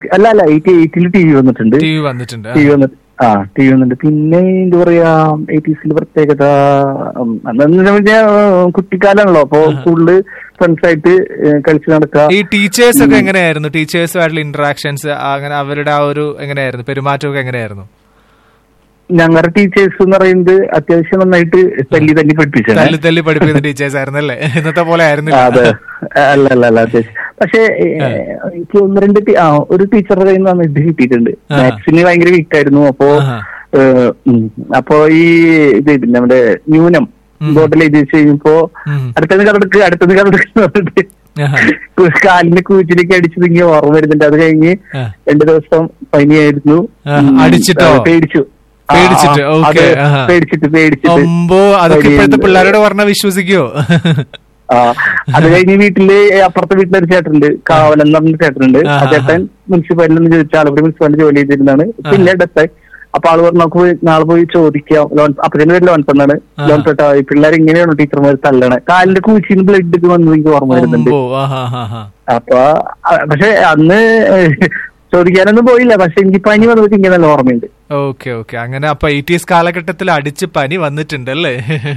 അല്ല അല്ല എയ്റ്റി എയ്റ്റിൽ ടി വി വന്നിട്ടുണ്ട് ടി വി വന്നിട്ടുണ്ട് ടി വി വന്നിട്ട് ആ ടി വി വന്നിട്ടുണ്ട് പിന്നെ എന്താ പറയാ എയ്റ്റീസിന്റെ പ്രത്യേകത ഉം, അതെന്ന് പറഞ്ഞാൽ കുട്ടിക്കാലാണല്ലോ അപ്പൊ സ്കൂളില് ഫ്രണ്ട്സ് ആയിട്ട് ഏഹ്, കളിച്ച് നടക്കുക ഈ ടീച്ചേഴ്സ് ഒക്കെ എങ്ങനെയായിരുന്നു ടീച്ചേഴ്സുമായിട്ടുള്ള ഇന്ററാക്ഷൻസ് അങ്ങനെ അവരുടെ ആ ഒരു എങ്ങനെയായിരുന്നു പെരുമാറ്റമൊക്കെ എങ്ങനെയായിരുന്നു ഞങ്ങളുടെ ടീച്ചേഴ്സ് എന്ന് പറയുന്നത് അത്യാവശ്യം നന്നായിട്ട് തല്ലി തല്ലി പഠിപ്പിച്ചാണ് തല്ലി തല്ലി പഠിപ്പിക്കുന്ന ടീച്ചേഴ്സ് ആയിരുന്നല്ലേ ഇന്നത്തെ പോലെ ആയിരുന്നില്ല അതെ അല്ല അല്ല അല്ല അത്യാവശ്യം പക്ഷെ എനിക്ക് ഒന്ന് രണ്ട് ടീ- ആ ഒരു ടീച്ചറുടെ കയ്യിൽ നിന്ന് ഇത് കിട്ടിയിട്ടുണ്ട് മാത്സിന് ഭയങ്കര വീക്ക് ആയിരുന്നു അപ്പോ ആഹാ. ഏഹ്, ഉം, അപ്പോ ഈ ഇത് ഇതില്ലേ, നമ്മുടെ ന്യൂനം ബോർഡിൽ എഴുതി വെച്ച് കഴിഞ്ഞപ്പോ ഉം. അടുത്തത് കറടുക്ക് അടുത്തത് കറടുക്ക് എന്ന് പറഞ്ഞിട്ട് ആഹാ. കു- കാലിന്റെ കൂച്ചിലേക്ക് അടിച്ചത് ഇങ്ങനെ ഓർമ്മ വരുന്നുണ്ട് അത് കഴിഞ്ഞ് ആ. രണ്ടു ദിവസം പനിയായിരുന്നു ആ, ഉം, അടിച്ചിട്ടോ? ആ, പേടിച്ചു ആ, പേടിച്ചിട്ട്, ആ, ഓക്കേ, അത് ആഹാ. പേടിച്ചിട്ട് പേടിച്ചിട്ട് അമ്പോ അതൊക്കെ ഇപ്പോഴത്തെ പിള്ളേരോട് പറഞ്ഞാൽ വിശ്വസിക്കോ ആ അത് കഴിഞ്ഞ് വീട്ടില് അപ്പുറത്തെ വീട്ടിലൊരു ചേട്ടനുണ്ട് കാവലൻ എന്ന് പറഞ്ഞ ചേട്ടനുണ്ട് ആ ആഹാ. ചേട്ടൻ മുനിസിപ്പാലിറ്റി നിന്ന് ചോദിച്ചാൽ ആലപ്പുഴ മുനിസിപ്പാലിറ്റി ജോലി ചെയ്തിരുന്നതാണ് പിന്നെ ഡെത്തായി അപ്പൊ ആള് പറഞ്ഞു നമുക്ക് പോയി നാളെ പോയി ചോദിക്കാം ലോൺ അപ്പച്ചന്റെ പേര് ലോൺ തന്നാണ് ലോൺ പെട്ട ഈ പിള്ളേർ ഇങ്ങനെയാണോ ടീച്ചർമാർ തള്ളണേ കാലിന്റെ കൂച്ചിന്ന് ബ്ലഡ് ഒക്കെ വന്നത് എനിക്ക് ഓർമ്മ വരുന്നുണ്ട് അമ്പോ ആഹാ ഹാ ഹാ അപ്പൊ ആ, പക്ഷെ അന്ന് ചോദിക്കാനൊന്നും പോയില്ല പക്ഷെ എനിക്ക് പനി വന്നത് എനിക്ക് നല്ല ഓർമ്മയുണ്ട് ഓക്കെ ഓക്കെ അങ്ങനെ അപ്പൊ എയ്റ്റീസ് കാലഘട്ടത്തിൽ അടിച്ച് പനി വന്നിട്ടുണ്ട് അല്ലേ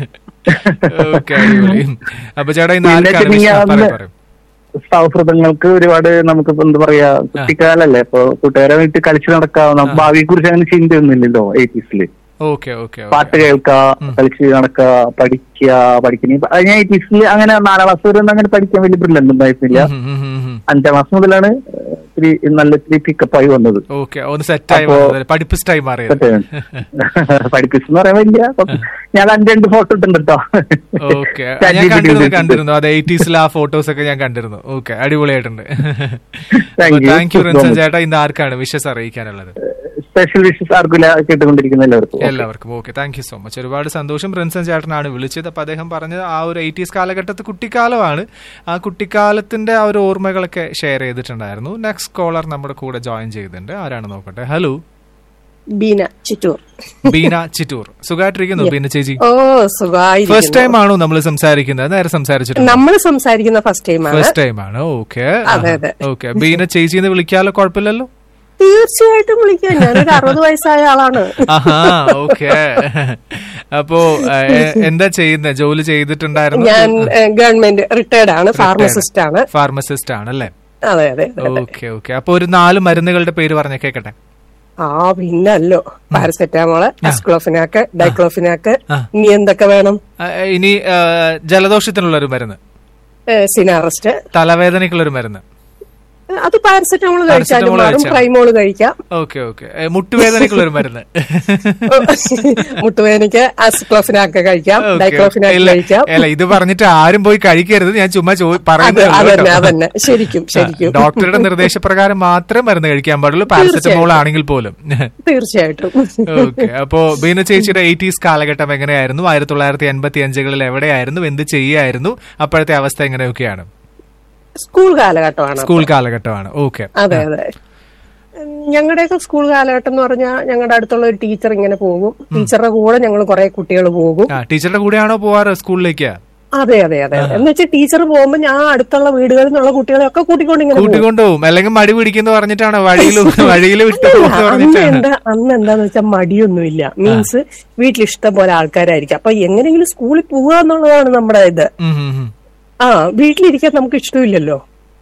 ഓക്കെ അടിപൊളി അപ്പൊ ചേട്ടാ ഇന്ന് പിന്നെ ആർക്കാണ് പിന്നെ വിഷയം? അന്ന് പറയൂ, പറയൂ. സൗഹൃദങ്ങൾക്ക് ഒരുപാട് നമുക്ക് ഇപ്പൊ എന്താ പറയാ കുട്ടിക്കാലല്ലേ അപ്പൊ കൂട്ടുകാരായിട്ട് കളിച്ചു നടക്കാം നമുക്ക് ഭാവിയെ കുറിച്ച് അങ്ങനെ ചിന്തയൊന്നുമില്ലല്ലോ എയ്റ്റീസില് ഓക്കെ ഓക്കെ ഓക്കെ. പാട്ട് കേൾക്ക കളിച്ച് നടക്കുക പഠിക്കുക പഠിക്കുന്ന ഞാൻ എയ്റ്റീസിൽ അങ്ങനെ നാലാം ക്ലാസ് വരെ ഒന്നും അങ്ങനെ പഠിക്കാൻ വലിയ ബ്രില്ലൻ്റ് ഉണ്ടായിരുന്നില്ല ഉം, ഉം, ഉം, ഉം. അഞ്ചാം ക്ലാസ് മുതലാണ് ഇത്തിരി നല്ല ഇത്തിരി പിക്കപ്പ് ആയി വന്നത് ഓക്കെ ഒന്ന് സെറ്റായി അപ്പോ- വന്നത് പഠിപ്പിസ്റ്റായി മാറിയത് പഠിപ്പിച്ചെന്ന് പറയാൻ വലിയ ഞാൻ അഞ്ച് രണ്ട് ഫോട്ടോ ഇട്ടുണ്ട് കേട്ടോ ഓക്കെ ഞാൻ കണ്ടിരുന്നു കണ്ടിരുന്നു അത് എയ്റ്റീസിലെ ആ ഫോട്ടോസ് ഒക്കെ ഞാൻ കണ്ടിരുന്നു ഓക്കെ അടിപൊളിയായിട്ടുണ്ട് Thank you. Thank you Rinson ചേട്ടാ ഇന്ന് ആർക്കാണ് വിഷസ് അറിയിക്കാനുള്ളത് സ്പെഷ്യൽ വിഷസ് ആർക്കില്ല കേട്ടുകൊണ്ടിരിക്കുന്ന എല്ലാവർക്കും എല്ലാവർക്കും okay thank you so much ഒരുപാട് സന്തോഷം റിൻസൻ ചേട്ടനാണ് വിളിച്ചത് അപ്പൊ അദ്ദേഹം പറഞ്ഞത് ആ ഒരു എയ്റ്റീസ് കാലഘട്ടത്തിൽ കുട്ടിക്കാലമാണ് ആ കുട്ടിക്കാലത്തിന്റെ ആ ഒരു ഓർമ്മകളൊക്കെ ഷെയർ ചെയ്തിട്ടുണ്ടായിരുന്നു നെക്സ്റ്റ് കോളർ നമ്മുടെ കൂടെ ജോയിൻ ചെയ്തിട്ടുണ്ട് ആരാണ് നോക്കട്ടെ ഹലോ ബീന ചിറ്റൂർ ബീന ചിറ്റൂർ സുഖമായിട്ടിരിക്കുന്നു ബീന ചേച്ചി ഓ സുഖമായി ഫസ്റ്റ് ടൈം ആണോ നമ്മൾ സംസാരിക്കുന്നത് നേരെ സംസാരിച്ചിട്ടുണ്ട് നമ്മൾ സംസാരിക്കുന്ന ഫസ്റ്റ് ടൈമാണ് ഫസ്റ്റ് ടൈം ആണ് ഓക്കെ അതെ, അതെ. ഓക്കെ ബീന ചേച്ചി എന്ന് വിളിക്കാലോ കുഴപ്പമില്ലല്ലോ തീർച്ചയായിട്ടും വിളിക്കാം ഞാനൊരു അറുപത് വയസ്സായ ആളാണ് ആഹാ ഓക്കെ അപ്പോ ഏഹ്, എന്താ ചെയ്യുന്നത് ജോലി ചെയ്തിട്ടുണ്ടായിരുന്നു ഞാൻ ഗവൺമെന്റ് റിട്ടയർഡ് ആണ് ഫാർമസിസ്റ്റ് ആണ് ഫാർമസിസ്റ്റ് ആണ് അല്ലേ അതെ അതെ അതെ. ഓക്കെ ഓക്കെ അപ്പൊ ഒരു നാല് മരുന്നുകളുടെ പേര് പറഞ്ഞ കേക്കട്ടെ ആ പിന്നല്ലോ പാരസെറ്റാമോള് അസ്ക്ലോഫിനാക്ക് ഡൈക്ലോഫിനാക്ക് ആ. ഇനി എന്തൊക്കെ വേണം ആ, ഇനി ആ, ജലദോഷത്തിനുള്ള ഒരു മരുന്ന് സിനാറസ്റ്റ് തലവേദനയ്ക്കുള്ള ഒരു മരുന്ന് അത് പാരസെറ്റാമോൾ കഴിച്ചാലും പാരസെറ്റമോൾ മാറും കഴിച്ചാൽ. പ്രൈമോൾ കഴിക്കാം ഓക്കെ ഓക്കെ മുട്ടുവേദനയ്ക്കുള്ള ഒരു മരുന്ന് മുട്ടുവേദനയ്ക്ക് അസ്ക്ലോഫിനാക്ക് കഴിക്കാം Okay. ഡൈക്ലോഫിനാക്ക് ഇല്ല, കഴിക്കാം അല്ല ഇത് പറഞ്ഞിട്ട് ആരും പോയി കഴിക്കരുത് ഞാൻ ചുമ്മാ ചോ- അത് പറയുന്നതേ ഉള്ളൂ അതന്നെ കേട്ടോ. അതന്നെ ശരിക്കും ശരിക്കും ഡോക്ടറുടെ നിർദ്ദേശപ്രകാരം മാത്രമേ മരുന്ന് കഴിക്കാൻ പാടുള്ളൂ പാരസെറ്റമോൾ ആണെങ്കിൽ പോലും തീർച്ചയായിട്ടും ഓക്കെ അപ്പോ ബീന ചേച്ചിയുടെ എയ്റ്റീസ് കാലഘട്ടം എങ്ങനെയായിരുന്നു ആയിരത്തി തൊള്ളായിരത്തി എൺപത്തി അഞ്ചുകളിൽ എവിടെയായിരുന്നു എന്ത് ചെയ്യായിരുന്നു അപ്പോഴത്തെ അവസ്ഥ എങ്ങനെയൊക്കെയാണ് സ്കൂൾ കാലഘട്ടമാണ് സ്കൂൾ കാലഘട്ടമാണ് ഓക്കെ അതെ അതെ ഉം, ഞങ്ങളുടെയൊക്കെ സ്കൂൾ കാലഘട്ടം എന്ന് പറഞ്ഞാൽ ഞങ്ങളുടെ അടുത്തുള്ള ഒരു ടീച്ചർ ഇങ്ങനെ പോകും ടീച്ചറുടെ കൂടെ ഞങ്ങൾ കുറെ കുട്ടികൾ പോകും ആ ടീച്ചറുടെ കൂടെയാണോ പോവാറ് സ്കൂളിലേക്ക് അതെ അതെ അതെ എന്ന് വെച്ചാൽ ടീച്ചർ പോകുമ്പോൾ ഞാൻ അടുത്തുള്ള വീടുകളിൽ നിന്നുള്ള കുട്ടികളെ ഒക്കെ കൂട്ടിക്കൊണ്ട് ഇങ്ങനെ പോകും കൂട്ടിക്കൊണ്ടുപോകും അല്ലെങ്കിൽ മടി പിടിക്കുന്ന പറഞ്ഞിട്ടാണ് വഴിയിൽ വഴിയിൽ വിട്ടു പോകുന്ന അന്ന് പറഞ്ഞിട്ടാണ് എന്താ അന്ന് എന്താന്ന് വെച്ചാൽ മടിയൊന്നുമില്ല മീൻസ് വീട്ടിൽ ഇഷ്ടം പോലെ ആൾക്കാരായിരിക്കും അപ്പൊ എങ്ങനെയെങ്കിലും സ്കൂളിൽ പോവുക എന്നുള്ളതാണ് നമ്മുടെ ഇത് ഉം, ഉം, ഉം. ആ വീട്ടിലിരിക്കാൻ നമുക്ക് ഇഷ്ടമില്ലല്ലോ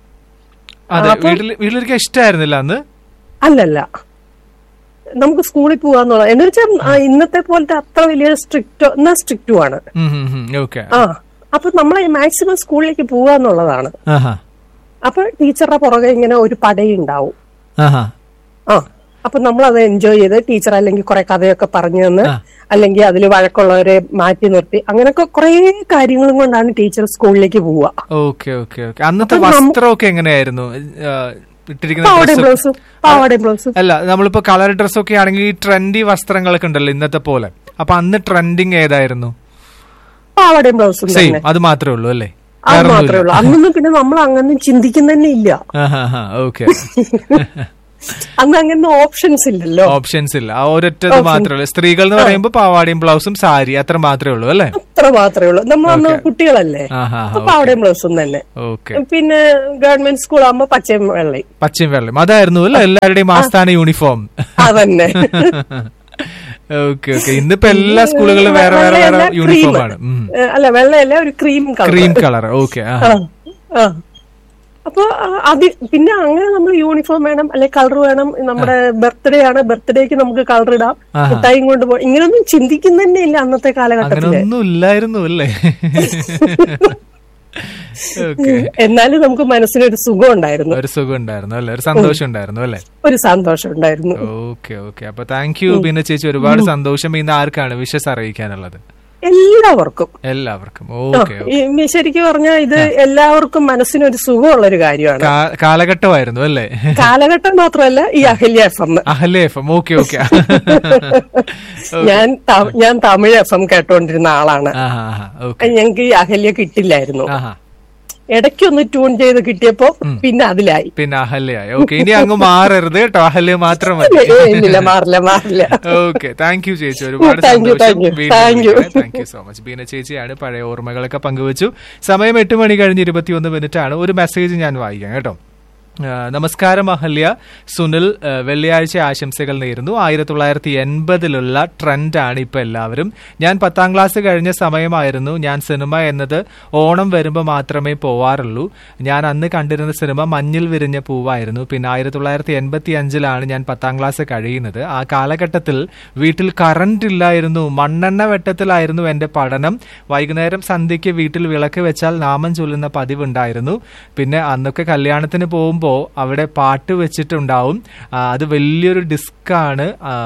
അതെ വീട്ടിൽ വീട്ടിലിരിക്കാൻ ഇഷ്ടമായിരുന്നില്ല അന്ന് അല്ലല്ല നമുക്ക് സ്കൂളിൽ പോവാന്നുള്ളത് എന്ന് വെച്ചാൽ ഇന്നത്തെ പോലത്തെ അത്ര വലിയ സ്ട്രിക്റ്റോ എന്നാ സ്ട്രിക്റ്റും ആണ് ഓക്കെ ആ അപ്പൊ നമ്മൾ മാക്സിമം സ്കൂളിലേക്ക് പോവാന്നുള്ളതാണ് ആഹാ അപ്പൊ ടീച്ചറുടെ പുറകെ ഇങ്ങനെ ഒരു പടയുണ്ടാവും ആഹാ ആ അപ്പൊ നമ്മൾ അത് എൻജോയ് ചെയ്ത് ടീച്ചർ അല്ലെങ്കിൽ കുറെ കഥയൊക്കെ പറഞ്ഞു തന്ന് ആ. അല്ലെങ്കിൽ അതിൽ വഴക്കുള്ളവരെ മാറ്റി നിർത്തി അങ്ങനെയൊക്കെ കുറെ കാര്യങ്ങളും കൊണ്ടാണ് ടീച്ചർ സ്കൂളിലേക്ക് പോവുക ഓക്കെ ഓക്കെ ഓക്കെ അന്നത്തെ അപ്പൊ നമ്മ- വസ്ത്രമൊക്കെ എങ്ങനെയായിരുന്നു ആ, ഇട്ടിരിക്കുന്ന പാവാടയും dress- ബ്ലൗസും പാവാടയും ബ്ലൗസും അല്ല നമ്മളിപ്പോ കളർ ഡ്രസ് ഒക്കെ ആണെങ്കിൽ ഈ ട്രെൻഡി വസ്ത്രങ്ങളൊക്കെ ഉണ്ടല്ലോ ഇന്നത്തെ പോലെ അപ്പൊ അന്ന് ട്രെൻഡിങ് ഏതായിരുന്നു പാവാടയും ബ്ലൗസും സെയിം തന്നെ അത് മാത്രമേ ഉള്ളൂ അല്ലേ അത് വേറൊന്നുമില്ല. മാത്രമേ ഉള്ളൂ അന്നൊന്നും പിന്നെ നമ്മൾ അങ്ങനെ ചിന്തിക്കുന്ന തന്നെ ഇല്ല ആഹാ, ആഹാ, ഓക്കെ അന്ന് അങ്ങനെ ഓപ്ഷൻസ് ഇല്ലല്ലോ ഓപ്ഷൻസ് ഇല്ല ആ ഒരൊറ്റത് മാത്രമേ ഉള്ളൂ സ്ത്രീകൾ എന്ന് പറയുമ്പോൾ പാവാടിയും ബ്ലൗസും സാരി അത്ര മാത്രമേ ഉള്ളൂ അല്ലേ അത്ര മാത്രമേ ഉള്ളൂ നമ്മൾ അന്ന് കുട്ടികളല്ലേ ആഹാ അപ്പൊ പാവടയും ബ്ലൗസും തന്നെ ഓക്കെ പിന്നെ ഗവൺമെന്റ് സ്കൂൾ ആകുമ്പോ പച്ചയും വെള്ളയും പച്ചയും വെള്ളയും അതായിരുന്നു അല്ലേ എല്ലാവരുടെയും ആസ്ഥാന യൂണിഫോം അതന്നെ ഓക്കെ ഓക്കെ ഇന്നിപ്പോ എല്ലാ സ്കൂളുകളിലും വേറെ വേറെ വേറെ വെള്ളയല്ല, യൂണിഫോം cream. ആണ് ഉം. ഏ, അല്ല വെള്ളയല്ല ഒരു cream colour cream colour okay ആ ആ ആ. അപ്പൊ ആ, അത് പിന്നെ അങ്ങനെ നമ്മൾ യൂണിഫോം വേണം അല്ലെ കളർ വേണം നമ്മുടെ ബർത്ത്ഡേ ആണ് ബർത്ത്ഡേക്ക് നമുക്ക് കളർ ഇടാം ആഹാ. മിഠായും കൊണ്ട് പോകാം ഇങ്ങനൊന്നും ചിന്തിക്കുന്ന ഇല്ല അന്നത്തെ അങ്ങനെ കാലഘട്ടത്തില് ഒന്നും ഇല്ലായിരുന്നു അല്ലേ ഓക്കെ എന്നാലും നമുക്ക് മനസ്സിനൊരു സുഖം ഉണ്ടായിരുന്നു ഒരു സുഖം ഉണ്ടായിരുന്നു അല്ലേ ഒരു സന്തോഷം ഉണ്ടായിരുന്നു അല്ലേ ഒരു സന്തോഷം ഉണ്ടായിരുന്നു ഓക്കെ ഓക്കെ അപ്പൊ താങ്ക് യു പിന്നെ ചേച്ചി ഒരുപാട് സന്തോഷം ഇന്ന് ആർക്കാണ് വിഷസ് അറിയിക്കാനുള്ളത് എല്ലാവർക്കും എല്ലാവർക്കും ഓക്കെ ഈ ശരിക്കും പറഞ്ഞാൽ ഇത് എല്ലാവർക്കും മനസ്സിനൊരു സുഖമുള്ള ഒരു കാര്യമാണ് കാലഘട്ടമായിരുന്നു അല്ലേ കാലഘട്ടം മാത്രമല്ല ഈ Ahalya F M Ahalya F M okay okay ഞാൻ ത- ഞാൻ തമിഴ് എഫ് എം കേട്ടോണ്ടിരുന്ന ആളാണ് ഓക്കെ ഞങ്ങൾക്ക് ഈ അഹല്യ കിട്ടില്ലായിരുന്നു ആഹാ ഇടയ്ക്കൊന്ന് ട്യൂൺ ചെയ്ത് കിട്ടിയപ്പോ പിന്നെ അതിലായി പിന്നെ അഹല്യായി ഓക്കെ ഇനി അങ്ങ് മാറരുത് കേട്ടോ അഹല്യ മാത്രം മതി ഏ, ഇല്ലില്ല മാറില്ല മാറില്ല ഓക്കെ താങ്ക് യു ചേച്ചി ഒരുപാട് Thank you, thank you, thank you. Thank you so much Beena ചേച്ചിയാണ് പഴയ ഓർമ്മകളൊക്കെ പങ്കുവച്ചു സമയം എട്ട് മണി കഴിഞ്ഞ് ഇരുപത്തിയൊന്ന് മിനിറ്റ് ആണ് ഒരു മെസ്സേജ് ഞാൻ വായിക്കാം കേട്ടോ ആ, നമസ്കാരം അഹല്യ സുനിൽ ആ, വെള്ളിയാഴ്ച ആശംസകൾ നേരുന്നു ആയിരത്തി തൊള്ളായിരത്തി എൺപതിലുള്ള ട്രെൻഡാണ് ഇപ്പൊ എല്ലാവരും ഞാൻ പത്താം ക്ലാസ് കഴിഞ്ഞ സമയമായിരുന്നു ഞാൻ സിനിമ എന്നത് ഓണം വരുമ്പോൾ മാത്രമേ പോവാറുള്ളൂ ഞാൻ അന്ന് കണ്ടിരുന്ന സിനിമ മഞ്ഞിൽ വിരിഞ്ഞ പൂവായിരുന്നു പിന്നെ ആയിരത്തി തൊള്ളായിരത്തി എൺപത്തി അഞ്ചിലാണ് ഞാൻ പത്താം ക്ലാസ് കഴിയുന്നത് ആ കാലഘട്ടത്തിൽ വീട്ടിൽ കറണ്ട് ഇല്ലായിരുന്നു മണ്ണെണ്ണ വെട്ടത്തിലായിരുന്നു എന്റെ പഠനം വൈകുന്നേരം സന്ധ്യയ്ക്ക് വീട്ടിൽ വിളക്ക് വെച്ചാൽ നാമം ചൊല്ലുന്ന പതിവുണ്ടായിരുന്നു പിന്നെ അന്നൊക്കെ കല്യാണത്തിന് പോകുമ്പോൾ അവിടെ പാട്ട് വെച്ചിട്ടുണ്ടാവും ആ, അത് വലിയൊരു ഡിസ്കാണ്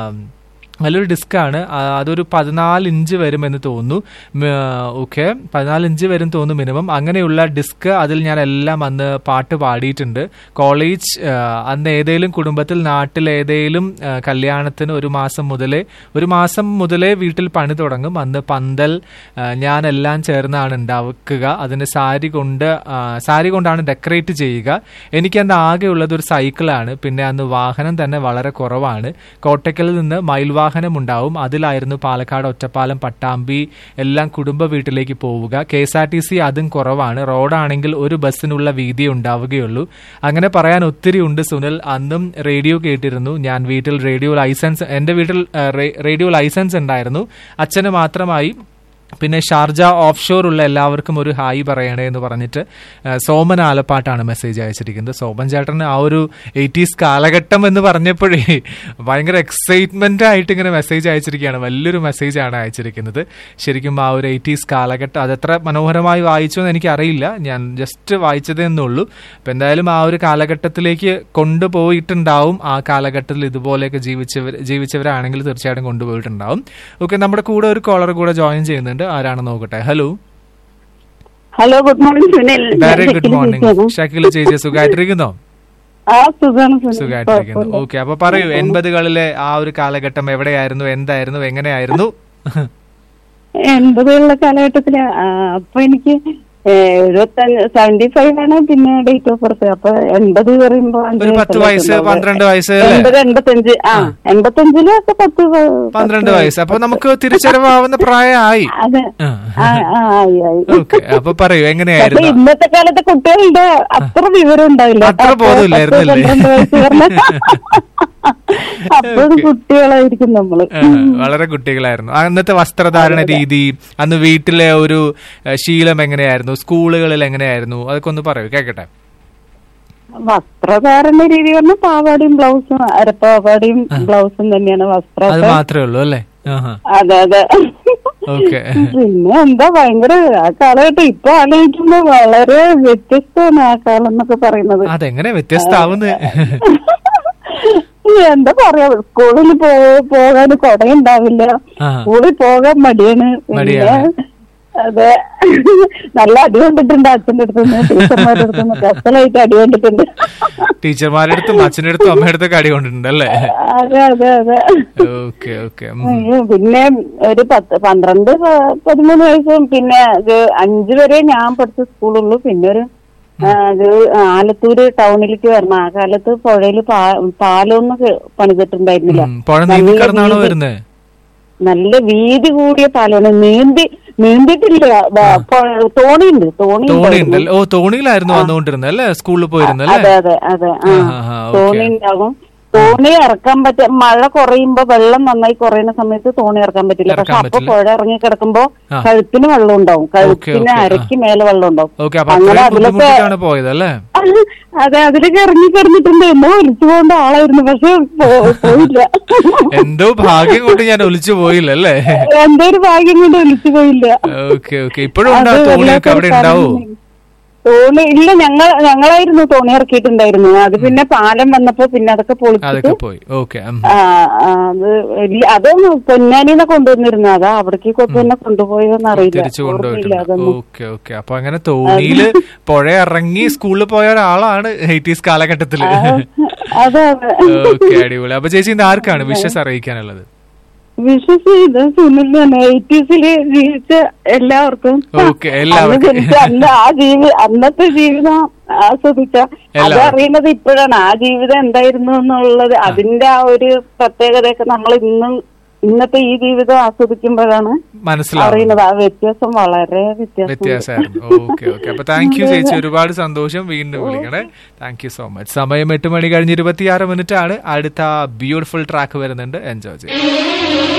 നല്ലൊരു ഡിസ്കാണ് അതൊരു പതിനാല് ഇഞ്ച് വരുമെന്ന് തോന്നുന്നു ഓക്കെ പതിനാല് ഇഞ്ച് വരും തോന്നുന്നു മിനിമം അങ്ങനെയുള്ള ഡിസ്ക് അതിൽ ഞാൻ എല്ലാം അന്ന് പാട്ട് പാടിയിട്ടുണ്ട് കോളേജ് ആ, അന്ന് ഏതെങ്കിലും കുടുംബത്തിൽ നാട്ടിൽ ഏതെങ്കിലും ആ, കല്യാണത്തിന് ഒരു മാസം മുതലേ ഒരു മാസം മുതലേ വീട്ടിൽ പണി തുടങ്ങും അന്ന് പന്തൽ ആ, ഞാനെല്ലാം ചേർന്നാണ് ഉണ്ടാക്കുക അതിന് സാരി കൊണ്ട് ആ, സാരി കൊണ്ടാണ് ഡെക്കറേറ്റ് ചെയ്യുക എനിക്ക് അന്ന് ആകെയുള്ളത് ഒരു സൈക്കിളാണ് പിന്നെ അന്ന് വാഹനം തന്നെ വളരെ കുറവാണ് കോട്ടയ്ക്കലിൽ നിന്ന് മയിൽ വാഹനം ഉണ്ടാവും അതിലായിരുന്നു പാലക്കാട് ഒറ്റപ്പാലം പട്ടാമ്പി എല്ലാം കുടുംബ വീട്ടിലേക്ക് പോവുക K S R T C അതും കുറവാണ് റോഡാണെങ്കിൽ ഒരു ബസ്സിനുള്ള വീതി ഉണ്ടാവുകയുള്ളൂ അങ്ങനെ പറയാൻ ഒത്തിരി ഉണ്ട് സുനിൽ അന്നും റേഡിയോ കേട്ടിരുന്നു ഞാൻ വീട്ടിൽ റേഡിയോ ലൈസൻസ് എന്റെ വീട്ടിൽ ആ, റേ- റേഡിയോ ലൈസൻസ് ഉണ്ടായിരുന്നു അച്ഛന് മാത്രമായി പിന്നെ ഷാർജ ഓഫ് ഷോർ ഉള്ള എല്ലാവർക്കും ഒരു ഹായ് പറയണേ എന്ന് പറഞ്ഞിട്ട് ആ, സോമൻ ആലപ്പാട്ടാണ് മെസ്സേജ് അയച്ചിരിക്കുന്നത് സോമൻ ചേട്ടന് ആ ഒരു എയ്റ്റീസ് കാലഘട്ടം എന്ന് പറഞ്ഞപ്പോഴേ ഭയങ്കര എക്സൈറ്റ്മെന്റ് ആയിട്ട് ഇങ്ങനെ മെസ്സേജ് അയച്ചിരിക്കുകയാണ് വലിയൊരു മെസ്സേജാണ് അയച്ചിരിക്കുന്നത് ശരിക്കും ആ ഒരു എയ്റ്റീസ് കാലഘട്ടം അതെത്ര മനോഹരമായി വായിച്ചു എന്ന് എനിക്കറിയില്ല ഞാൻ ജസ്റ്റ് വായിച്ചതേ എന്നുള്ളൂ അപ്പം എന്തായാലും ആ ഒരു കാലഘട്ടത്തിലേക്ക് കൊണ്ടുപോയിട്ടുണ്ടാവും ആ കാലഘട്ടത്തിൽ ഇതുപോലെയൊക്കെ ജീവിച്ചവർ ജീവിച്ചവരാണെങ്കിൽ തീർച്ചയായിട്ടും കൊണ്ടുപോയിട്ടുണ്ടാവും ഓക്കെ നമ്മുടെ കൂടെ ഒരു കോളർ കൂടെ ജോയിൻ ചെയ്യുന്നുണ്ട് ആരാണ് നോക്കട്ടെ hello hello good morning Sunil very good morning Shakeela ചേച്ചി സുഖമായിട്ടിരിക്കുന്നോ ആ സുഖാണ് സുനിൽ സുഖമായിട്ടിരിക്കുന്നു ഓക്കെ അപ്പൊ പറയൂ എൺപതുകളിലെ ആ ഒരു കാലഘട്ടം എവിടെയായിരുന്നു എന്തായിരുന്നു എങ്ങനെയായിരുന്നു എൺപതുകളിലെ കാലഘട്ടത്തില് ആ, അപ്പൊ എനിക്ക് എഴുപത്തഞ്ച് സെവന്റി ഫൈവ് ആണ് പിന്നെ ഡേറ്റ് ഓഫ് ബർത്ത് അപ്പൊ എൺപത് പറയുമ്പോ അഞ്ച് ഒരു പത്ത് വയസ്സല്ലേ വയസ്സ് ഉണ്ടാവുക. പന്ത്രണ്ട് വയസ്സ് അല്ലേ എൺപത് എൺപത്തഞ്ച് ആ എൺപത്തഞ്ചില് ഒക്കെ പത്ത് വ- പന്ത്രണ്ട് വയസ്സ് അപ്പൊ നമുക്ക് തിരിച്ചറിവാവുന്ന പ്രായമായി അതെ ആ. ആ, ആ, ആയി ആയി ഓക്കെ അപ്പൊ പറയൂ പക്ഷെ എങ്ങനെയായിരുന്നു ഇന്നത്തെ കാലത്തെ കുട്ടികളുടെ അത്ര വിവരം ഉണ്ടാവില്ല അത്ര അപ്പൊ ബോധമില്ലായിരുന്നല്ലേ? പത്ത് പന്ത്രണ്ട് വയസ്സ് പറഞ്ഞ അപ്പോഴും കുട്ടികളായിരിക്കും നമ്മള് ആ, വളരെ കുട്ടികളായിരുന്നു അന്നത്തെ വസ്ത്രധാരണ രീതി അന്ന് വീട്ടിലെ ഒരു ഏ, ശീലം എങ്ങനെയായിരുന്നു സ്കൂളുകളിൽ എങ്ങനെയായിരുന്നു അതൊക്കെ ഒന്ന് പറയൂ കേക്കട്ടെ വസ്ത്രധാരണ രീതി പറഞ്ഞാൽ പാവാടിയും ബ്ലൗസും അരപ്പാവാടിയും ബ്ലൗസും തന്നെയാണ് അത് വസ്ത്രം മാത്രമേ ഉള്ളൂ അല്ലേ ആഹാ അതെ അതെ ഓക്കെ പിന്നെ എന്താ ഭയങ്കര ആ കാലഘട്ടം ഇപ്പൊ ആലോചിക്കുമ്പോ വളരെ വ്യത്യസ്തമാണ് ആ കാലം എന്നൊക്കെ പറയുന്നത് അതെങ്ങനെ വ്യത്യസ്താവുന്നത് എന്താ പറയാ സ്കൂളിൽ പോ പോകാൻ കുടയുണ്ടാവില്ല ആ. സ്കൂളിൽ പോകാൻ മടിയാണ് പിന്നെ മടിയാണ്. അതെ നല്ല അടി കൊണ്ടിട്ടുണ്ട് അച്ഛന്റെ അടുത്തുനിന്ന് ടീച്ചർമാരുടെ അടുത്തുനിന്ന് കസലായിട്ട് അടി കൊണ്ടിട്ടുണ്ട് ടീച്ചർമാരുടെ അടുത്തും അച്ഛൻ്റെ അടുത്തും അമ്മയുടെ അടുത്തൊക്കെ അടി കൊണ്ടിട്ടുണ്ട് അല്ലേ അതെ അതെ അതെ ഓക്കെ ഓക്കെ അയ്യോ, പിന്നെ ഒരു പത്ത് പന്ത്രണ്ട് പ- പതിമൂന്ന് വയസ്സും പിന്നെ ഒരു അഞ്ചു വരെ ഞാൻ പഠിച്ച സ്കൂളുള്ളൂ പിന്നെ ഒരു ആ, അത് ആലത്തൂര് ടൗണിലേക്ക് വരണം ആ കാലത്ത് പുഴയില് പാ- പാലമൊന്നും കെ- പണിതിട്ടുണ്ടായിരുന്നില്ല ഉം, പുഴ നീന്തി നല്ല കടന്നാണോ വീതി- വരുന്നത് നല്ല വീതി കൂടിയ പാലമാണ് നീന്തി നീന്തിട്ടില്ല ബ- പുഴ- തോണിയുണ്ട് തോണി തോണി ഉണ്ടായിരുന്നു. ഉണ്ടല്ലോ ഓ തോണിയിലായിരുന്നു വന്നുകൊണ്ടിരുന്നത് അല്ലേ സ്കൂളിൽ പോയിരുന്നത് അതെ അല്ലേ അതെ അതെ ആ ആ, ആ, ആ, തോണി ഓക്കേ. ഉണ്ടാകും തോണി ഇറക്കാൻ പറ്റ മഴ കുറയുമ്പോ വെള്ളം നന്നായി കുറയുന്ന സമയത്ത് തോണി ഇറക്കാൻ പറ്റില്ല പക്ഷെ ഇറക്കാൻ അപ്പൊ പറ്റില്ല. പുഴ ഇറങ്ങി കിടക്കുമ്പോ ആ. കഴുത്തിന് വെള്ളം ഉണ്ടാവും ഓക്കേ, കഴുത്തിന് ഓക്കേ, ആ. അരയ്ക്ക് മേലെ വെള്ളം ഉണ്ടാവും ഓക്കെ അപ്പൊ അങ്ങനെ അത്രയും അതിലൊക്കെ ബുദ്ധിമുട്ടിട്ടാണ് പോയത് അല്ലേ അതെ അതിലൊക്കെ ഇറങ്ങി കിടന്നിട്ടുണ്ട് എന്നോ ഒലിച്ചു പോകേണ്ട ആളായിരുന്നു പക്ഷെ പോ- പോയില്ല എന്തോ ഭാഗ്യം കൊണ്ട് ഞാൻ ഒലിച്ചു പോയില്ല അല്ലേ എന്റെ ഒരു ഭാഗ്യം കൊണ്ട് ഒലിച്ചു പോയില്ല ഓക്കെ ഓക്കെ ഇപ്പോഴും ഉണ്ടോ അത് തോണിയൊക്കെ അവിടെ വല്ലാത്തൊരു ഉണ്ടാവോ കാര്യം. തോണി ഇല്ല ഞങ്ങൾ ഞങ്ങളായിരുന്നു തോണി ഇറക്കിയിട്ടുണ്ടായിരുന്നു അത് പിന്നെ പാലം വന്നപ്പോ പിന്നെ അതൊക്കെ പൊളിച്ചിട്ട് അതൊക്കെ പോയി ഓക്കെ ആ, ആ, അത് ഇല്ല അതൊന്നും പൊന്നാനിന്ന് കൊണ്ടുവന്നിരുന്നു അതാ അവിടേക്ക് പിന്നെ കൊണ്ടുപോയോന്ന് അറിയില്ല തിരിച്ചു ഓർമ്മയില്ല കൊണ്ടുപോയിട്ടുണ്ട് അതൊന്നും ഓക്കെ ഓക്കെ അപ്പൊ അങ്ങനെ തോണിയില് പുഴ ഇറങ്ങി സ്കൂളിൽ പോയ ഒരാളാണ് എയ്റ്റീസ് കാലഘട്ടത്തില് അതെ അതെ ഓക്കെ അടിപൊളി അപ്പൊ ചേച്ചി ഇന്ന് ആർക്കാണ് വിഷസ് അറിയിക്കാനുള്ളത് വിശ്വസ് ഇത് സുനിലാണ് എയ്റ്റീസില് ജീവിച്ച എല്ലാവർക്കും ഓക്കേ, എല്ലാവർക്കും. അന്ന് ജനിച്ച അന്ന് ആ ജീവി അന്നത്തെ ജീവിതം ആസ്വദിച്ച എല്ലാവർക്കും. അതറിയുന്നത് ഇപ്പോഴാണ് ആ ജീവിതം എന്തായിരുന്നു എന്നുള്ളത് അതിന്റെ ആ ഒരു പ്രത്യേകതയൊക്കെ നമ്മൾ ഇന്നും ഇന്നത്തെ ഈ ജീവിതം ആസ്വദിക്കുമ്പോഴാണ് മനസ്സിലാവും അറിയുന്നത് ആ വ്യത്യാസം വളരെ വ്യത്യാസം വ്യത്യാസമായിരുന്നു ഓക്കെ ഓക്കെ അപ്പൊ താങ്ക് യു ചേച്ചി ഒരുപാട് സന്തോഷം വീണ്ടും വിളിക്കണേ താങ്ക് യു സോ മച്ച് സമയം എട്ട് മണി കഴിഞ്ഞ് ഇരുപത്തിയാറ് മിനിറ്റ് ആണ് അടുത്ത ബ്യൂട്ടിഫുൾ ട്രാക്ക് വരുന്നുണ്ട് എൻജോയ് ചെയ്യും